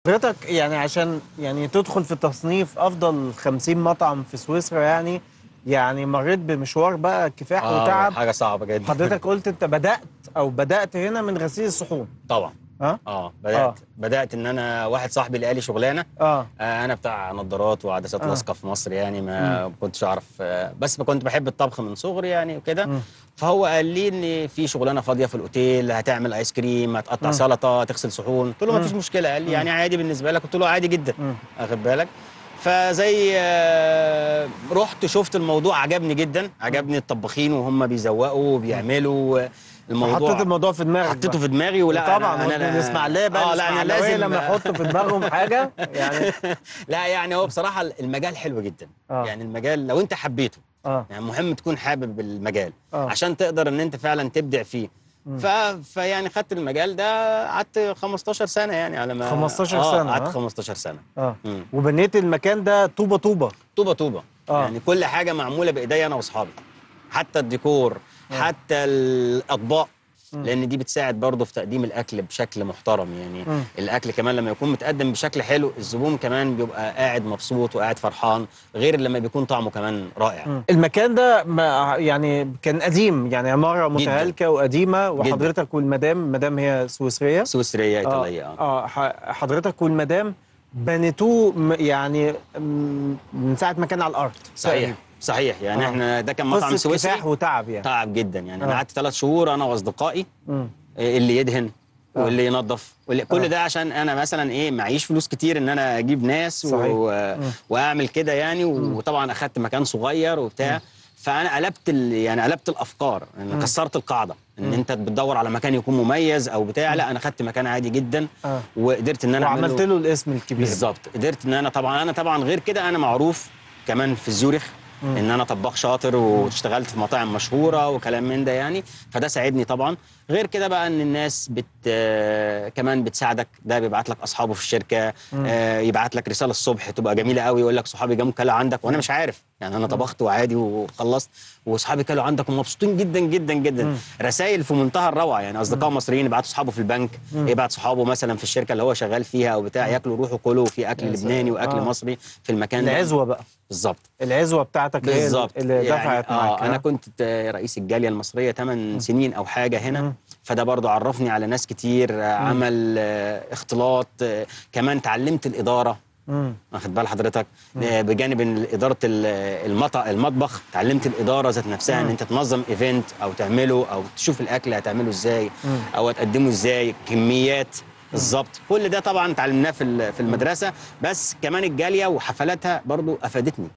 حضرتك يعني عشان يعني تدخل في تصنيف افضل 50 مطعم في سويسرا يعني يعني مريت بمشوار بقى كفاح آه وتعب حاجه صعبه جدا حضرتك قلت انت بدات او بدات هنا من غسيل الصحون طبعا ها اه بدات آه. آه. بدات ان انا واحد صاحبي لقى لي شغلانه اه آه انا بتاع نظارات وعدسات آه. لاصقه في مصر يعني ما كنتش اعرف آه بس كنت بحب الطبخ من صغري يعني وكده مم. فهو قال لي ان في شغلانه فاضيه في الاوتيل هتعمل ايس كريم هتقطع مم. سلطه هتغسل صحون قلت له ما مم. فيش مشكله قال لي مم. يعني عادي بالنسبه لك قلت له عادي جدا مم. واخد بالك فزي آه، رحت شفت الموضوع عجبني جدا عجبني الطباخين وهم بيزوقوا وبيعملوا الموضوع حطيت الموضوع في دماغك حطيته بقى. في دماغي ولا طبعا من الاسماعيليه بقى اه لا انا الإسماعيلاوية لازم لما يحطوا في دماغهم حاجه يعني لا يعني هو بصراحه المجال حلو جدا آه. يعني المجال لو انت حبيته اه يعني مهم تكون حابب المجال آه. عشان تقدر ان انت فعلا تبدع فيه مم. ف... فيعني خدت المجال ده قعدت 15 سنه يعني على ما 15 آه سنة، قعدت ها؟ 15 سنه اه مم. وبنيت المكان ده طوبه طوبه طوبه طوبه آه. يعني كل حاجه معموله بايديا انا واصحابي حتى الديكور آه. حتى الاطباق مم. لان دي بتساعد برضه في تقديم الاكل بشكل محترم يعني مم. الاكل كمان لما يكون متقدم بشكل حلو الزبون كمان بيبقى قاعد مبسوط وقاعد فرحان غير لما بيكون طعمه كمان رائع مم. المكان ده ما يعني كان قديم يعني عماره متهالكه وقديمه وحضرتك والمدام مدام هي سويسريه سويسريه ايطاليه اه اه ح- حضرتك والمدام بنيتوه م- يعني م- من ساعه ما كان على الارض صحيح صحيح يعني آه. احنا ده كان مطعم قصه سويسري كفاح وتعب يعني تعب جدا يعني انا آه. قعدت ثلاث شهور انا واصدقائي مم. اللي يدهن آه. واللي ينظف واللي كل آه. ده عشان انا مثلا ايه معيش فلوس كتير ان انا اجيب ناس صحيح. و... مم. واعمل كده يعني مم. وطبعا اخدت مكان صغير وبتاع فانا قلبت ال... يعني قلبت الافكار يعني مم. كسرت القاعده ان مم. انت بتدور على مكان يكون مميز او بتاع لا انا خدت مكان عادي جدا آه. وقدرت ان انا أعمله- وعملت له الاسم الكبير بالظبط قدرت ان انا طبعا انا طبعا غير كده انا معروف كمان في زيورخ مم. ان انا طباخ شاطر واشتغلت في مطاعم مشهوره وكلام من ده يعني فده ساعدني طبعا غير كده بقى ان الناس بت آه، كمان بتساعدك ده بيبعت لك اصحابه في الشركه مم. آه، يبعت لك رساله الصبح تبقى جميله قوي يقول لك صحابي جابوا كلوا عندك وانا مش عارف يعني انا طبخت وعادي وخلصت واصحابي كلوا عندك ومبسوطين جدا جدا جدا مم. رسائل في منتهى الروعه يعني اصدقاء مصريين يبعتوا اصحابه في البنك مم. يبعت صحابه مثلا في الشركه اللي هو شغال فيها او بتاع ياكلوا روحوا كلوا في اكل يا لبناني سلام. واكل آه. مصري في المكان ده العزوه بقى بالظبط العزوه بتاعتك هي بالظبط اللي دفعت يعني معاك اه انا ها؟ كنت ت- رئيس الجاليه المصريه 8 سنين او حاجه هنا مم. فده برضو عرفني على ناس كتير آه، عمل آه، اختلاط آه، كمان اتعلمت الاداره مم. واخد بال حضرتك آه، بجانب إن اداره ال- المط- المطبخ اتعلمت الاداره ذات نفسها ان مم. انت تنظم ايفنت او تعمله او تشوف الاكل هتعمله ازاي مم. او هتقدمه ازاي كميات بالظبط كل ده طبعا اتعلمناه في ال- في المدرسه بس كمان الجاليه وحفلاتها برضو افادتني